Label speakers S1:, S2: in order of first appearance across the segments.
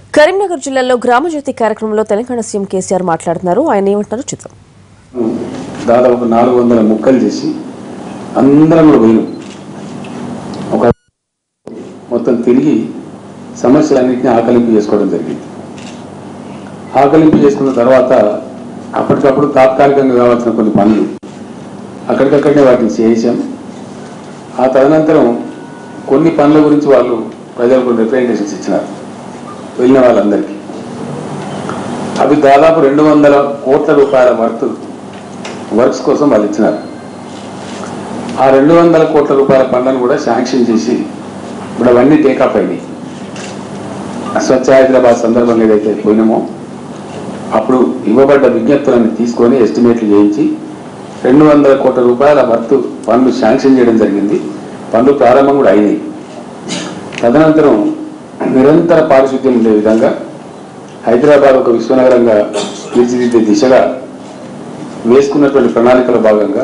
S1: కరీంనగర్ జిల్లాలో గ్రామజ్యోతి కార్యక్రమంలో తెలంగాణ సీఎం కేసీఆర్ మాట్లాడుతున్నారు ఆయన ఏమంటారో చూద్దాం
S2: దాదాపు నాలుగు వందల ముక్కలు చేసి అందరం కూడా పోయినాం ఒక మొత్తం తిరిగి సమస్యలన్నింటినీ ఆకలింపు చేసుకోవడం జరిగింది ఆకలింపు చేసుకున్న తర్వాత అప్పటికప్పుడు తాత్కాలికంగా కావాల్సిన కొన్ని పనులు అక్కడికక్కడనే వాటిని చేసాం ఆ తదనంతరం కొన్ని పనుల గురించి వాళ్ళు ప్రజలకు రిప్రజెంటేషన్స్ ఇచ్చినారు వెళ్ళిన వాళ్ళందరికీ అవి దాదాపు రెండు వందల కోట్ల రూపాయల వర్త్ వర్క్స్ కోసం వాళ్ళు ఇచ్చినారు ఆ రెండు వందల కోట్ల రూపాయల పనులను కూడా శాంక్షన్ చేసి ఇప్పుడు అవన్నీ టేకాఫ్ అయినాయి ఆ స్వచ్ఛ హైదరాబాద్ సందర్భంగా ఏదైతే పోయినామో అప్పుడు ఇవ్వబడ్డ విజ్ఞప్తులను తీసుకొని ఎస్టిమేట్లు చేయించి రెండు వందల కోట్ల రూపాయల వర్త్ పనులు శాంక్షన్ చేయడం జరిగింది పనులు ప్రారంభం కూడా అయినాయి తదనంతరం నిరంతర పారిశుద్ధ్యం ఉండే విధంగా హైదరాబాద్ ఒక విశ్వనగరంగా తీర్చిదిద్దే దిశగా వేసుకున్నటువంటి ప్రణాళికలో భాగంగా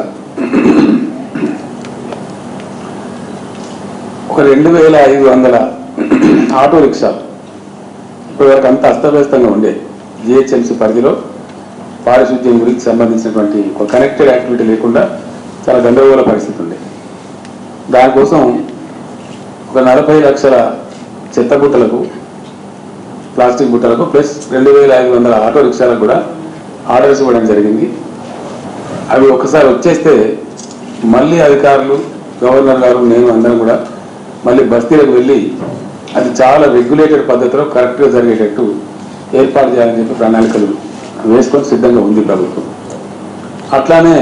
S2: ఒక రెండు వేల ఐదు వందల ఆటో రిక్షాలు ఇప్పటివరకు అంత అస్తవ్యస్తంగా ఉండే జిహెచ్ఎంసీ పరిధిలో పారిశుద్ధ్యం గురించి సంబంధించినటువంటి ఒక కనెక్టెడ్ యాక్టివిటీ లేకుండా చాలా గందరగోళ పరిస్థితి ఉండే దానికోసం ఒక నలభై లక్షల చెత్త బుట్టలకు ప్లాస్టిక్ బుట్టలకు ప్లస్ రెండు వేల ఐదు వందల ఆటో రిక్షాలకు కూడా ఆర్డర్స్ ఇవ్వడం జరిగింది అవి ఒకసారి వచ్చేస్తే మళ్ళీ అధికారులు గవర్నర్ గారు నేను అందరం కూడా మళ్ళీ బస్తీలకు వెళ్ళి అది చాలా రెగ్యులేటెడ్ పద్ధతిలో కరెక్ట్గా జరిగేటట్టు ఏర్పాటు చేయాలని చెప్పి ప్రణాళికలు వేసుకొని సిద్ధంగా ఉంది ప్రభుత్వం అట్లానే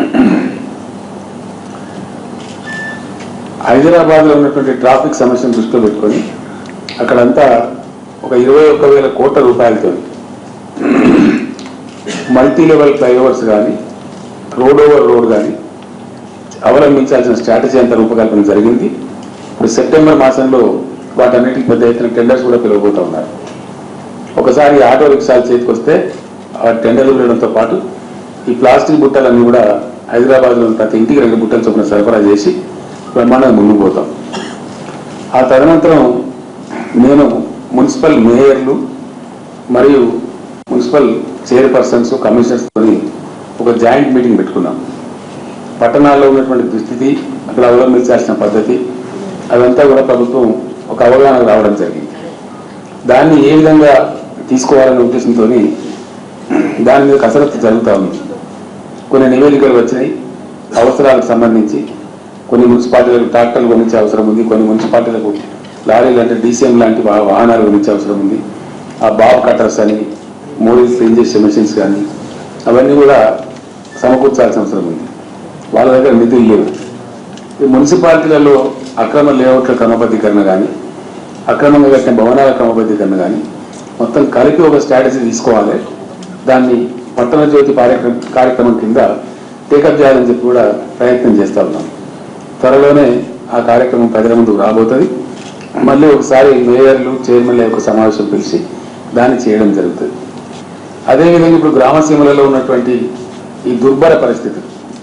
S2: హైదరాబాద్లో ఉన్నటువంటి ట్రాఫిక్ సమస్యను దృష్టిలో పెట్టుకొని అక్కడంతా ఒక ఇరవై ఒక్క వేల కోట్ల రూపాయలతో మల్టీ లెవెల్ ఫ్లైఓవర్స్ కానీ రోడ్ ఓవర్ రోడ్ కానీ అవలంబించాల్సిన స్ట్రాటజీ అంతా రూపకల్పన జరిగింది ఇప్పుడు సెప్టెంబర్ మాసంలో వాటన్నిటికి పెద్ద ఎత్తున టెండర్స్ కూడా పిలవబోతా ఉన్నారు ఒకసారి ఈ ఆటో రిక్షాలు చేతికి వస్తే ఆ టెండర్లు పిలవడంతో పాటు ఈ ప్లాస్టిక్ బుట్టలన్నీ కూడా హైదరాబాద్లో ప్రతి ఇంటికి రెండు బుట్టలు చొప్పున సరఫరా చేసి బ్రహ్మాండంగా ముందుకు పోతాం ఆ తదనంతరం నేను మున్సిపల్ మేయర్లు మరియు మున్సిపల్ చైర్పర్సన్స్ కమిషనర్స్తో ఒక జాయింట్ మీటింగ్ పెట్టుకున్నాం పట్టణాల్లో ఉన్నటువంటి దుస్థితి అక్కడ అవలంబించాల్సిన పద్ధతి అదంతా కూడా ప్రభుత్వం ఒక అవగాహన రావడం జరిగింది దాన్ని ఏ విధంగా తీసుకోవాలనే ఉద్దేశంతో దాని మీద కసరత్తు జరుగుతూ ఉంది కొన్ని నివేదికలు వచ్చినాయి అవసరాలకు సంబంధించి కొన్ని మున్సిపాలిటీలకు ట్రాక్టర్లు కొనిచ్చే అవసరం ఉంది కొన్ని మున్సిపాలిటీలకు లారీలు అంటే డీసీఎం లాంటి వా- వాహనాలు కొనిచ్చే అవసరం ఉంది ఆ బాబ్ కట్టర్స్ అని మోడీస్ క్లీన్ చేసే మెషిన్స్ కానీ అవన్నీ కూడా సమకూర్చాల్సిన అవసరం ఉంది వాళ్ళ దగ్గర నిధులు లేవు ఈ మున్సిపాలిటీలలో అక్రమ లేఅవుట్ల క్రమబద్ధీకరణ కానీ అక్రమంగా కట్టిన భవనాల క్రమబద్ధీకరణ కానీ మొత్తం కలిపి ఒక స్ట్రాటజీ తీసుకోవాలి దాన్ని పట్టణ జ్యోతి కార్యక్రమం కార్యక్రమం కింద టేకప్ చేయాలని చెప్పి కూడా ప్రయత్నం చేస్తా ఉన్నాం త్వరలోనే ఆ కార్యక్రమం ప్రజల ముందుకు రాబోతుంది మళ్ళీ ఒకసారి మేయర్లు చైర్మన్ల యొక్క సమావేశం పిలిచి దాన్ని చేయడం జరుగుతుంది అదేవిధంగా ఇప్పుడు గ్రామసీమలలో ఉన్నటువంటి ఈ దుర్భర పరిస్థితులు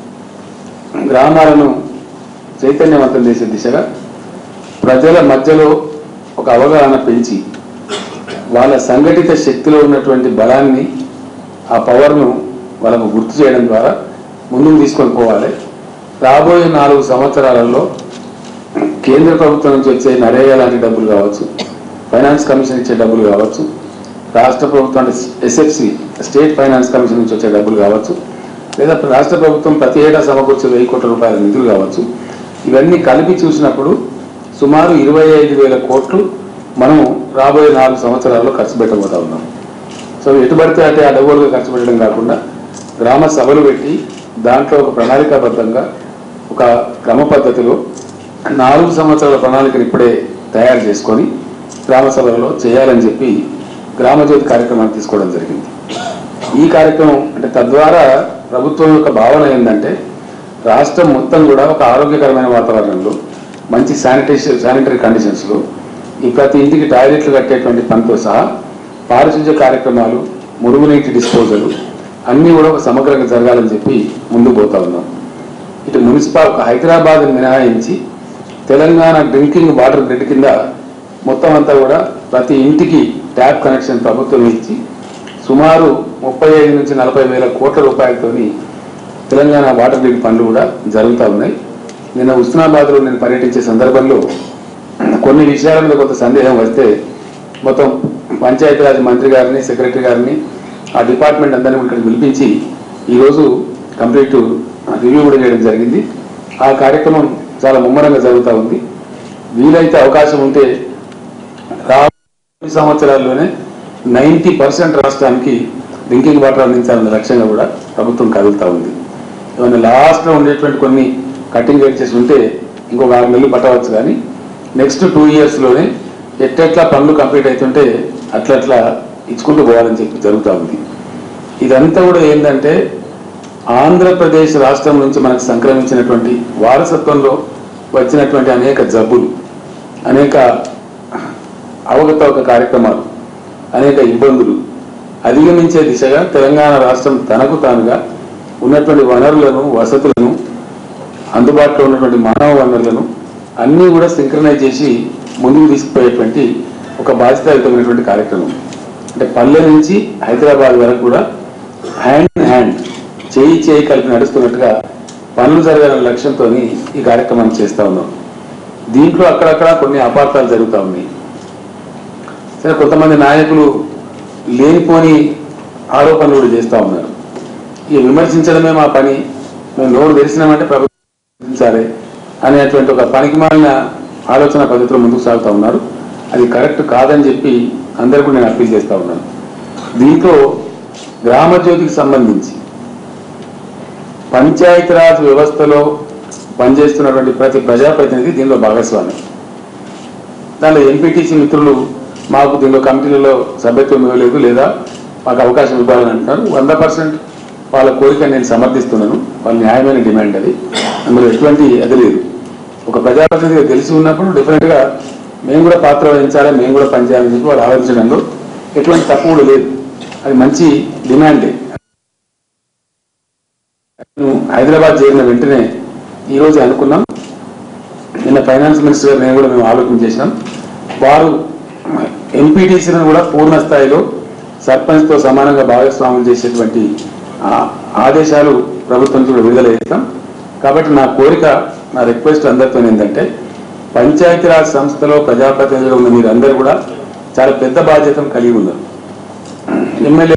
S2: గ్రామాలను చైతన్యవంతం చేసే దిశగా ప్రజల మధ్యలో ఒక అవగాహన పెంచి వాళ్ళ సంఘటిత శక్తిలో ఉన్నటువంటి బలాన్ని ఆ పవర్ను వాళ్ళకు గుర్తు చేయడం ద్వారా ముందుకు తీసుకొని పోవాలి రాబోయే నాలుగు సంవత్సరాలలో కేంద్ర ప్రభుత్వం నుంచి వచ్చే నరేగా లాంటి డబ్బులు కావచ్చు ఫైనాన్స్ కమిషన్ ఇచ్చే డబ్బులు కావచ్చు రాష్ట్ర ప్రభుత్వం అంటే ఎస్ఎఫ్సి స్టేట్ ఫైనాన్స్ కమిషన్ నుంచి వచ్చే డబ్బులు కావచ్చు లేదా రాష్ట్ర ప్రభుత్వం ప్రతి ఏటా సమకూర్చే వెయ్యి కోట్ల రూపాయల నిధులు కావచ్చు ఇవన్నీ కలిపి చూసినప్పుడు సుమారు ఇరవై ఐదు వేల కోట్లు మనం రాబోయే నాలుగు సంవత్సరాల్లో ఖర్చు పెట్టబోతా ఉన్నాం సో ఎటు పడితే అటే అడగోలుగా ఖర్చు పెట్టడం కాకుండా గ్రామ సభలు పెట్టి దాంట్లో ఒక ప్రణాళికాబద్ధంగా ఒక క్రమ పద్ధతిలో నాలుగు సంవత్సరాల ప్రణాళికను ఇప్పుడే తయారు చేసుకొని గ్రామ సభలలో చేయాలని చెప్పి గ్రామజ్యోతి కార్యక్రమాన్ని తీసుకోవడం జరిగింది ఈ కార్యక్రమం అంటే తద్వారా ప్రభుత్వం యొక్క భావన ఏంటంటే రాష్ట్రం మొత్తం కూడా ఒక ఆరోగ్యకరమైన వాతావరణంలో మంచి శానిటేషన్ శానిటరీ కండిషన్స్లో ఈ ప్రతి ఇంటికి టాయిలెట్లు కట్టేటువంటి పనితో సహా పారిశుధ్య కార్యక్రమాలు మురుగునీటి డిస్పోజల్ అన్నీ కూడా ఒక సమగ్రంగా జరగాలని చెప్పి ముందుకు పోతా ఉన్నాం ఇటు మున్సిపల్ హైదరాబాద్ మినహాయించి తెలంగాణ డ్రింకింగ్ వాటర్ గ్రిడ్ కింద మొత్తం అంతా కూడా ప్రతి ఇంటికి ట్యాప్ కనెక్షన్ ప్రభుత్వం ఇచ్చి సుమారు ముప్పై ఐదు నుంచి నలభై వేల కోట్ల రూపాయలతోని తెలంగాణ వాటర్ గ్రిడ్ పనులు కూడా జరుగుతూ ఉన్నాయి నిన్న హుస్నాబాద్లో నేను పర్యటించే సందర్భంలో కొన్ని విషయాల మీద కొంత సందేహం వస్తే మొత్తం పంచాయతీరాజ్ మంత్రి గారిని సెక్రటరీ గారిని ఆ డిపార్ట్మెంట్ అందరినీ ఇక్కడ పిలిపించి ఈరోజు కంప్లీట్ రివ్యూ కూడా చేయడం జరిగింది ఆ కార్యక్రమం చాలా ముమ్మరంగా జరుగుతూ ఉంది వీలైతే అవకాశం ఉంటే రాబోయే సంవత్సరాల్లోనే నైంటీ పర్సెంట్ రాష్ట్రానికి డ్రింకింగ్ వాటర్ అందించాలన్న లక్ష్యంగా కూడా ప్రభుత్వం కదులుతూ ఉంది ఏమైనా లాస్ట్లో ఉండేటువంటి కొన్ని కటింగ్ ఎడ్జెస్ ఉంటే ఇంకొక ఆరు నెలలు పట్టవచ్చు కానీ నెక్స్ట్ టూ ఇయర్స్లోనే ఎట్టెట్లా పనులు కంప్లీట్ అవుతుంటే అట్లట్లా ఇచ్చుకుంటూ పోవాలని చెప్పి జరుగుతూ ఉంది ఇదంతా కూడా ఏంటంటే ఆంధ్రప్రదేశ్ రాష్ట్రం నుంచి మనకు సంక్రమించినటువంటి వారసత్వంలో వచ్చినటువంటి అనేక జబ్బులు అనేక అవగతవక కార్యక్రమాలు అనేక ఇబ్బందులు అధిగమించే దిశగా తెలంగాణ రాష్ట్రం తనకు తానుగా ఉన్నటువంటి వనరులను వసతులను అందుబాటులో ఉన్నటువంటి మానవ వనరులను అన్నీ కూడా సింక్రనైజ్ చేసి ముందుకు తీసుకుపోయేటువంటి ఒక బాధ్యతాయుతమైనటువంటి కార్యక్రమం అంటే పల్లె నుంచి హైదరాబాద్ వరకు కూడా హ్యాండ్ ఇన్ హ్యాండ్ చేయి చేయి కలిపి నడుస్తున్నట్టుగా పనులు జరగాలనే లక్ష్యంతో ఈ కార్యక్రమాన్ని చేస్తా ఉన్నాం దీంట్లో అక్కడక్కడ కొన్ని అపార్థాలు జరుగుతూ ఉన్నాయి సరే కొంతమంది నాయకులు లేనిపోని ఆరోపణలు కూడా చేస్తూ ఉన్నారు ఈ విమర్శించడమే మా పని మేము నోరు తెరిచినామంటే ప్రభుత్వం విమర్శించాలి అనేటువంటి ఒక పనికిమాలిన ఆలోచన పద్ధతిలో ముందుకు సాగుతూ ఉన్నారు అది కరెక్ట్ కాదని చెప్పి అందరికీ నేను అప్పీల్ చేస్తా ఉన్నాను దీంట్లో గ్రామ జ్యోతికి సంబంధించి పంచాయతీరాజ్ వ్యవస్థలో పనిచేస్తున్నటువంటి ప్రతి ప్రజాప్రతినిధి దీనిలో భాగస్వామి దానిలో ఎంపీటీసీ మిత్రులు మాకు దీనిలో కమిటీలలో సభ్యత్వం ఇవ్వలేదు లేదా మాకు అవకాశం ఇవ్వాలని అంటున్నారు వంద పర్సెంట్ వాళ్ళ కోరిక నేను సమర్థిస్తున్నాను వాళ్ళ న్యాయమైన డిమాండ్ అది అందులో ఎటువంటి అది లేదు ఒక ప్రజాప్రతినిధిగా తెలిసి ఉన్నప్పుడు డెఫినెట్గా మేము కూడా పాత్ర వహించాలి మేము కూడా పనిచేయాలని చెప్పి వాళ్ళు ఆలోచించడంలో ఎటువంటి తప్పు కూడా లేదు అది మంచి డిమాండే నేను హైదరాబాద్ చేరిన వెంటనే ఈ రోజు అనుకున్నాం నిన్న ఫైనాన్స్ మినిస్టర్ గారు నేను కూడా మేము ఆలోచన చేసినాం వారు ఎంపీటీసీలను కూడా పూర్ణ స్థాయిలో సర్పంచ్తో సమానంగా భాగస్వాములు చేసేటువంటి ఆ, ఆదేశాలు ప్రభుత్వం నుంచి కూడా విడుదల చేస్తాం కాబట్టి నా కోరిక నా రిక్వెస్ట్ అందరితో ఏంటంటే పంచాయతీరాజ్ సంస్థలో ప్రజాప్రతినిధులు ఉన్న మీరందరూ కూడా చాలా పెద్ద బాధ్యతను కలిగి ఉన్నారు ఎమ్మెల్యే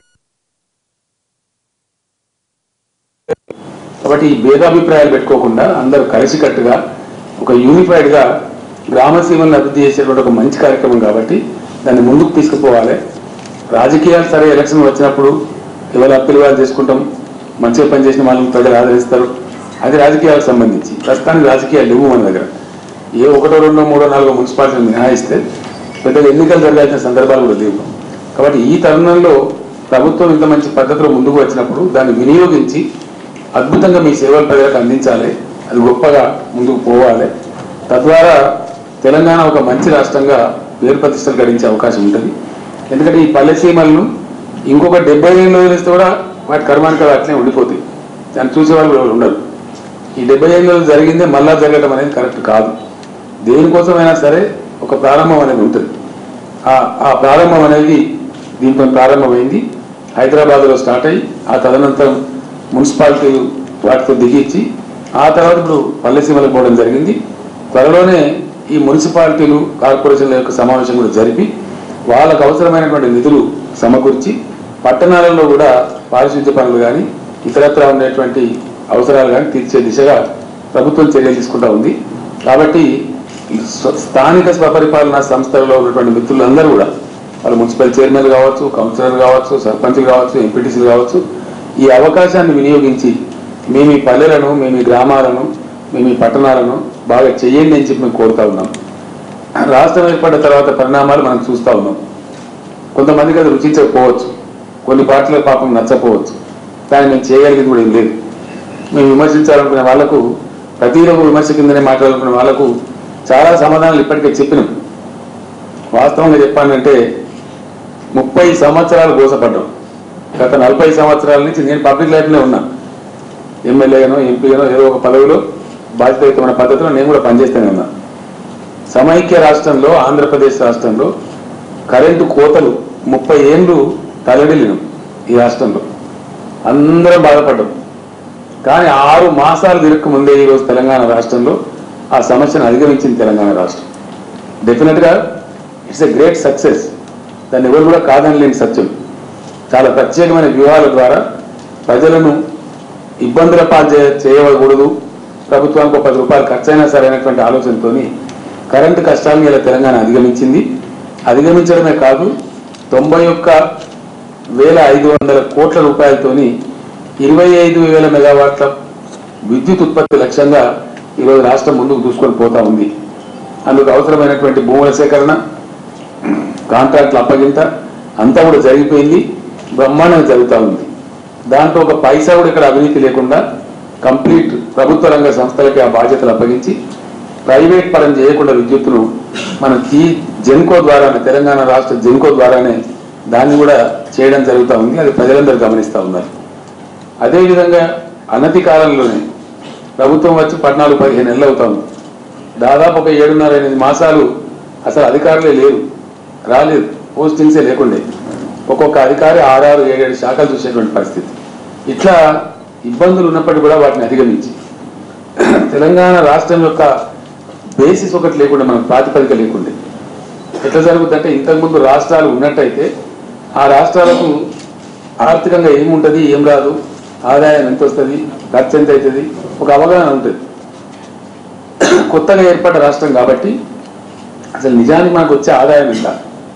S2: కాబట్టి ఈ భేదాభిప్రాయాలు పెట్టుకోకుండా అందరూ కలిసికట్టుగా ఒక యూనిఫైడ్ గా గ్రామ సీమలను అభివృద్ధి చేసేటువంటి ఒక మంచి కార్యక్రమం కాబట్టి దాన్ని ముందుకు తీసుకుపోవాలి రాజకీయాలు సరే ఎలక్షన్ వచ్చినప్పుడు ఎవరు అప్పీలు చేసుకుంటాం మంచిగా పనిచేసిన వాళ్ళని ప్రజలు ఆదరిస్తారు అది రాజకీయాలకు సంబంధించి ప్రస్తుతానికి రాజకీయాలు లేవు మన దగ్గర ఏ ఒకటో రెండో మూడో నాలుగో మున్సిపాలిటీలు మినహాయిస్తే పెద్దగా ఎన్నికలు జరగాల్సిన సందర్భాలు కూడా లేవు కాబట్టి ఈ తరుణంలో ప్రభుత్వం ఇంత మంచి పద్ధతిలో ముందుకు వచ్చినప్పుడు దాన్ని వినియోగించి అద్భుతంగా మీ సేవలు ప్రజలకు అందించాలి అది గొప్పగా ముందుకు పోవాలి తద్వారా తెలంగాణ ఒక మంచి రాష్ట్రంగా పేరు ప్రతిష్టలు గడించే అవకాశం ఉంటుంది ఎందుకంటే ఈ పల్లె సీమలను ఇంకొక డెబ్బై ఏళ్ళు వదిలేస్తే కూడా వాటి కర్మానికి అవి అట్లే ఉండిపోతాయి దాన్ని చూసే వాళ్ళు ఎవరు ఉండరు ఈ డెబ్బై ఏళ్ళు జరిగిందే మళ్ళా జరగడం అనేది కరెక్ట్ కాదు దేనికోసమైనా సరే ఒక ప్రారంభం అనేది ఉంటుంది ఆ ఆ ప్రారంభం అనేది దీంతో ప్రారంభమైంది హైదరాబాద్లో స్టార్ట్ అయ్యి ఆ తదనంతరం మున్సిపాలిటీలు వాటితో దిగిచ్చి ఆ తర్వాత ఇప్పుడు పల్లెసీమలకు పోవడం జరిగింది త్వరలోనే ఈ మున్సిపాలిటీలు కార్పొరేషన్ల యొక్క సమావేశం కూడా జరిపి వాళ్ళకు అవసరమైనటువంటి నిధులు సమకూర్చి పట్టణాలలో కూడా పారిశుద్ధ్య పనులు కానీ ఇతరత్ర ఉండేటువంటి అవసరాలు కానీ తీర్చే దిశగా ప్రభుత్వం చర్యలు తీసుకుంటా ఉంది కాబట్టి స్వ- స్థానిక స్వపరిపాలనా సంస్థలలో ఉన్నటువంటి మిత్రులందరూ కూడా వాళ్ళు మున్సిపల్ చైర్మన్ కావచ్చు కౌన్సిలర్ కావచ్చు సర్పంచులు కావచ్చు ఎంపీటీసీలు కావచ్చు ఈ అవకాశాన్ని వినియోగించి మేము ఈ పల్లెలను మేము ఈ గ్రామాలను మేము ఈ పట్టణాలను బాగా చెయ్యండి అని చెప్పి మేము కోరుతా ఉన్నాం రాష్ట్రం ఏర్పడ్డ తర్వాత పరిణామాలు మనం చూస్తా ఉన్నాం కొంతమందికి అది రుచించకపోవచ్చు కొన్ని పార్టీల పాపం నచ్చకపోవచ్చు కానీ మేము చేయగలిగింది కూడా ఏం లేదు మేము విమర్శించాలనుకునే వాళ్ళకు ప్రతిలో విమర్శ కిందనే మాట్లాడాలనుకునే వాళ్ళకు చాలా సమాధానాలు ఇప్పటికే చెప్పినాం వాస్తవంగా చెప్పానంటే ముప్పై సంవత్సరాలు గోసపడ్డాం గత నలభై సంవత్సరాల నుంచి నేను పబ్లిక్ లైఫ్లో ఉన్నా ఎమ్మెల్యేగానో ఎంపీగానో ఏదో ఒక పదవిలో బాధ్యతయుతమైన పద్ధతిలో నేను కూడా పనిచేస్తూనే ఉన్నా సమైక్య రాష్ట్రంలో ఆంధ్రప్రదేశ్ రాష్ట్రంలో కరెంటు కోతలు ముప్పై ఏళ్ళు తలడిల్లినాం ఈ రాష్ట్రంలో అందరం బాధపడ్డాం కానీ ఆరు మాసాలు తిరక్క ముందే ఈరోజు తెలంగాణ రాష్ట్రంలో ఆ సమస్యను అధిగమించింది తెలంగాణ రాష్ట్రం డెఫినెట్గా ఇట్స్ ఎ గ్రేట్ సక్సెస్ దాన్ని ఎవరు కూడా కాదనలేని సత్యం చాలా ప్రత్యేకమైన వ్యూహాల ద్వారా ప్రజలను ఇబ్బందుల పాలు చే- చేయకూడదు ప్రభుత్వానికి ఒక పది రూపాయలు ఖర్చైనా సరైనటువంటి ఆలోచనతోని కరెంటు కష్టాలను ఇలా తెలంగాణ అధిగమించింది అధిగమించడమే కాదు తొంభై ఒక్క వేల ఐదు వందల కోట్ల రూపాయలతోని ఇరవై ఐదు వేల మెగావాట్ల విద్యుత్ ఉత్పత్తి లక్ష్యంగా ఈరోజు రాష్ట్రం ముందుకు దూసుకొని పోతా ఉంది అందుకు అవసరమైనటువంటి భూముల సేకరణ కాంట్రాక్ట్ల అప్పగింత అంతా కూడా జరిగిపోయింది బ్రహ్మాండంగా జరుగుతూ ఉంది దాంట్లో ఒక పైసా కూడా ఇక్కడ అవినీతి లేకుండా కంప్లీట్ ప్రభుత్వ రంగ సంస్థలకి ఆ బాధ్యతలు అప్పగించి ప్రైవేట్ పరం చేయకుండా విద్యుత్తును మన ఈ జెన్కో ద్వారానే తెలంగాణ రాష్ట్ర జెన్కో ద్వారానే దాన్ని కూడా చేయడం జరుగుతూ ఉంది అది ప్రజలందరూ గమనిస్తూ ఉన్నారు అదేవిధంగా అనతి కాలంలోనే ప్రభుత్వం వచ్చి పద్నాలుగు పదిహేను నెలలు అవుతా ఉంది దాదాపు ఒక ఏడున్నర ఎనిమిది మాసాలు అసలు అధికారులే లేరు రాలేదు పోస్టింగ్సే లేకుండే ఒక్కొక్క అధికారి ఆరారు ఏడేడు శాఖలు చూసేటువంటి పరిస్థితి ఇట్లా ఇబ్బందులు ఉన్నప్పటికీ కూడా వాటిని అధిగమించి తెలంగాణ రాష్ట్రం యొక్క బేసిస్ ఒకటి లేకుండా మనకు ప్రాతిపదిక లేకుండే ఎట్లా జరుగుతుందంటే ఇంతకుముందు రాష్ట్రాలు ఉన్నట్టయితే ఆ రాష్ట్రాలకు ఆర్థికంగా ఏముంటుంది ఏం రాదు ఆదాయం ఎంత వస్తుంది ఖర్చు ఎంత అవుతుంది ఒక అవగాహన ఉంటుంది కొత్తగా ఏర్పడ్డ రాష్ట్రం కాబట్టి అసలు నిజానికి మనకు వచ్చే ఆదాయం ఎంత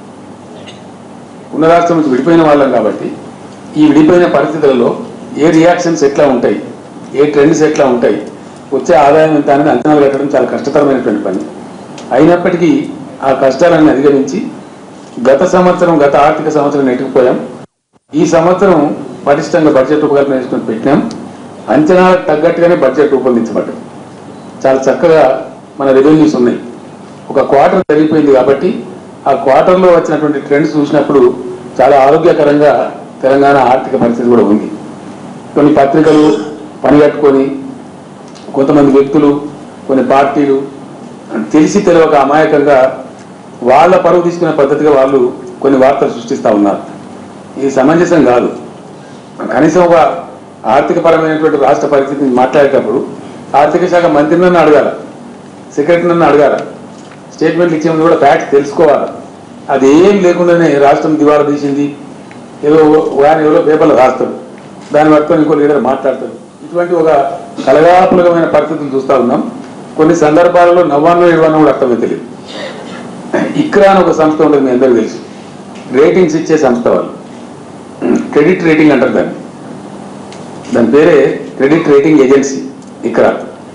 S2: ఉన్న రాష్ట్రం నుంచి విడిపోయిన వాళ్ళం కాబట్టి ఈ విడిపోయిన పరిస్థితులలో ఏ రియాక్షన్స్ ఎట్లా ఉంటాయి ఏ ట్రెండ్స్ ఎట్లా ఉంటాయి వచ్చే ఆదాయం ఎంత అనేది అంచనాలు కట్టడం చాలా కష్టతరమైనటువంటి పని అయినప్పటికీ ఆ కష్టాలన్నీ అధిగమించి గత సంవత్సరం గత ఆర్థిక సంవత్సరం నెట్టుకుపోయాం ఈ సంవత్సరం పటిష్టంగా బడ్జెట్ రూపకల్పన చేసుకుని పెట్టినాం అంచనాలకు తగ్గట్టుగానే బడ్జెట్ రూపొందించబడ్డది చాలా చక్కగా మన రెవెన్యూస్ ఉన్నాయి ఒక క్వార్టర్ జరిగిపోయింది కాబట్టి ఆ క్వార్టర్లో వచ్చినటువంటి ట్రెండ్స్ చూసినప్పుడు చాలా ఆరోగ్యకరంగా తెలంగాణ ఆర్థిక పరిస్థితి కూడా ఉంది కొన్ని పత్రికలు పనిగట్టుకొని కొంతమంది వ్యక్తులు కొన్ని పార్టీలు తెలిసి తెలియక అమాయకంగా వాళ్ళ పరువు తీసుకునే పద్ధతిగా వాళ్ళు కొన్ని వార్తలు సృష్టిస్తూ ఉన్నారు ఇది సమంజసం కాదు కనీసం ఒక ఆర్థిక పరమైనటువంటి రాష్ట్ర పరిస్థితిని మాట్లాడేటప్పుడు ఆర్థిక శాఖ మంత్రిని నన్ను అడగాల సెక్రటరీ నన్ను అడగాల స్టేట్మెంట్లు ఇచ్చే ముందు కూడా ఫ్యాక్ట్స్ తెలుసుకోవాలి అది ఏం లేకుండానే రాష్ట్రం దివాలా తీసింది ఏదో ఆయన ఎవరో పేపర్లో రాస్తాడు దాన్ని పట్టుకొని ఇంకో లీడర్ మాట్లాడతాడు ఇటువంటి ఒక కలగాపులగమైన పరిస్థితులు చూస్తూ ఉన్నాం కొన్ని సందర్భాలలో నవ్వాను ఇవ్వను కూడా అర్థమే తెలియదు ఇక్రా అని ఒక సంస్థ ఉంటుంది మీ అందరికీ తెలుసు రేటింగ్స్ ఇచ్చే సంస్థ వాళ్ళు క్రెడిట్ రేటింగ్ అంటారు దాన్ని దాని పేరే క్రెడిట్ రేటింగ్ ఏజెన్సీ ఇక్రా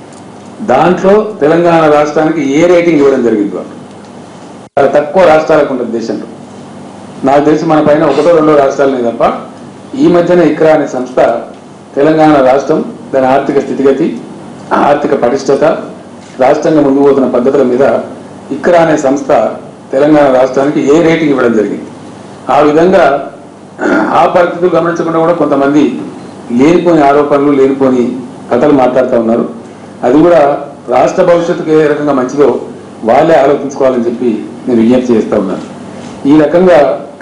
S2: దాంట్లో తెలంగాణ రాష్ట్రానికి ఏ రేటింగ్ ఇవ్వడం జరిగింది వాళ్ళు చాలా తక్కువ రాష్ట్రాలకు ఉంటుంది దేశంలో నాకు తెలిసి మన పైన ఒకటో రెండో రాష్ట్రాలనే తప్ప ఈ మధ్యన ఇక్రా అనే సంస్థ తెలంగాణ రాష్ట్రం దాని ఆర్థిక స్థితిగతి ఆర్థిక పటిష్టత రాష్ట్రంగా ముందుకు పోతున్న పద్ధతుల మీద ఇక్రా అనే సంస్థ తెలంగాణ రాష్ట్రానికి ఏ రేటింగ్ ఇవ్వడం జరిగింది ఆ విధంగా ఆ పరిస్థితులు గమనించకుండా కూడా కొంతమంది లేనిపోని ఆరోపణలు లేనిపోని కథలు మాట్లాడుతూ ఉన్నారు అది కూడా రాష్ట్ర భవిష్యత్తుకు ఏ రకంగా మంచిదో వాళ్ళే ఆలోచించుకోవాలని చెప్పి నేను విజ్ఞప్తి చేస్తా ఉన్నాను ఈ రకంగా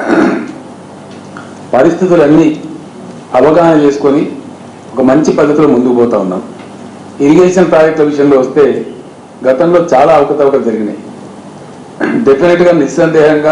S2: పరిస్థితులన్నీ అవగాహన చేసుకొని ఒక మంచి పద్ధతిలో ముందుకు పోతా ఉన్నాం ఇరిగేషన్ ప్రాజెక్టుల విషయంలో వస్తే గతంలో చాలా అవకతవకలు జరిగినాయి డెఫినెట్గా నిస్సందేహంగా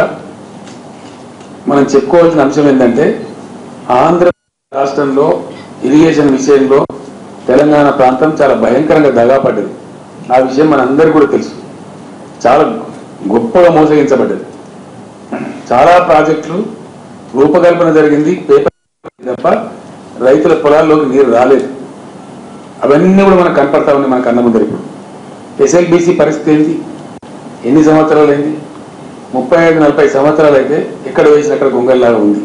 S2: మనం చెప్పుకోవాల్సిన అంశం ఏంటంటే ఆంధ్ర రాష్ట్రంలో ఇరిగేషన్ విషయంలో తెలంగాణ ప్రాంతం చాలా భయంకరంగా దగాపడ్డది ఆ విషయం మనందరికీ కూడా తెలుసు చాలా గొప్పగా మోసగించబడ్డది చాలా ప్రాజెక్టులు రూపకల్పన జరిగింది పేపర్ తప్ప రైతుల పొలాల్లోకి నీరు రాలేదు అవన్నీ కూడా మనకు కనపడతా ఉన్నాయి మన కన్న ముందర ఇప్పుడు ఎస్ఎల్బిసి పరిస్థితి ఏంటి ఎన్ని సంవత్సరాలు అయింది ముప్పై ఐదు నలభై సంవత్సరాలు అయితే ఎక్కడ వేసిన అక్కడ గొంగల్లాగా ఉంది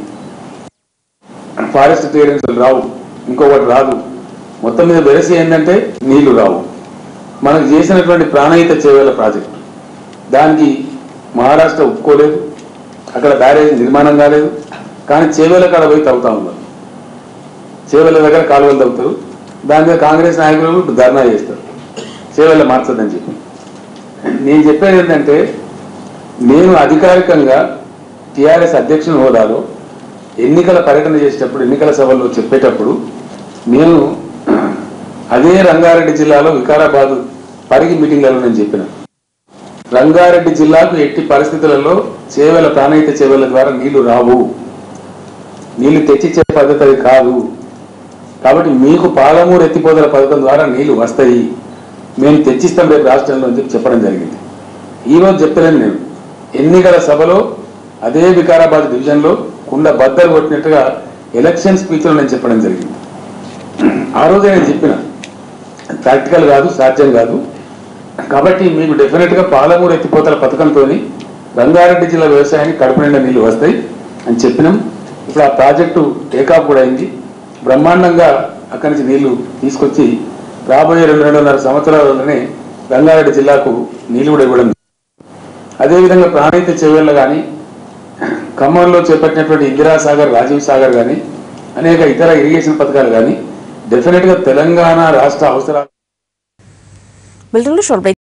S2: ఫారెస్ట్ క్లియరెన్స్ రావు ఇంకొకటి రాదు మొత్తం మీద వెరసి ఏంటంటే నీళ్లు రావు మనకు చేసినటువంటి ప్రాణహిత చేవేల ప్రాజెక్టు దానికి మహారాష్ట్ర ఒప్పుకోలేదు అక్కడ బ్యారేజ్ నిర్మాణం కాలేదు కానీ చేవేల కాడ పోయి తవ్వుతా ఉన్నారు చేవేల దగ్గర కాలువలు తవ్వుతారు దాని మీద కాంగ్రెస్ నాయకులు ధర్నా చేస్తారు చేవేళ్ళ మార్చదని చెప్పి నేను చెప్పేది ఏంటంటే నేను అధికారికంగా టీఆర్ఎస్ అధ్యక్షుని హోదాలో ఎన్నికల పర్యటన చేసేటప్పుడు ఎన్నికల సభల్లో చెప్పేటప్పుడు నేను అదే రంగారెడ్డి జిల్లాలో వికారాబాద్ పరిగి మీటింగ్లలో నేను చెప్పిన రంగారెడ్డి జిల్లాకు ఎట్టి పరిస్థితులలో చేవెల ప్రాణహిత చేవెల ద్వారా నీళ్లు రావు నీళ్లు తెచ్చిచ్చే పద్ధతి అది కాదు కాబట్టి మీకు పాలమూరు ఎత్తిపోతల పథకం ద్వారా నీళ్లు వస్తాయి మేము తెచ్చిస్తాం రేపు రాష్ట్రంలో అని చెప్పి చెప్పడం జరిగింది ఈ రోజు చెప్తలేను నేను ఎన్నికల సభలో అదే వికారాబాద్ డివిజన్లో కుండ బద్దలు కొట్టినట్టుగా ఎలక్షన్ స్పీచ్లో నేను చెప్పడం జరిగింది ఆ రోజే నేను చెప్పిన ప్రాక్టికల్ కాదు సాధ్యం కాదు కాబట్టి మీకు డెఫినెట్గా పాలమూరు ఎత్తిపోతల పథకంతో రంగారెడ్డి జిల్లా వ్యవసాయానికి కడుపు నిండా నీళ్లు వస్తాయి అని చెప్పినాం ఇప్పుడు ఆ ప్రాజెక్టు టేకాఫ్ కూడా అయింది బ్రహ్మాండంగా అక్కడి నుంచి నీళ్లు తీసుకొచ్చి రాబోయే రెండు రెండున్నర సంవత్సరాలలోనే రంగారెడ్డి జిల్లాకు నీళ్లు కూడా ఇవ్వడం అదేవిధంగా ప్రాణహిత చెవుల్లో కానీ ఖమ్మంలో చేపట్టినటువంటి ఇందిరా సాగర్ రాజీవ్ సాగర్ కానీ అనేక ఇతర ఇరిగేషన్ పథకాలు కానీ డెఫినెట్గా తెలంగాణ రాష్ట్ర అవసరాలు
S1: బులెటిన్లో షార్ట్ బ్రేక్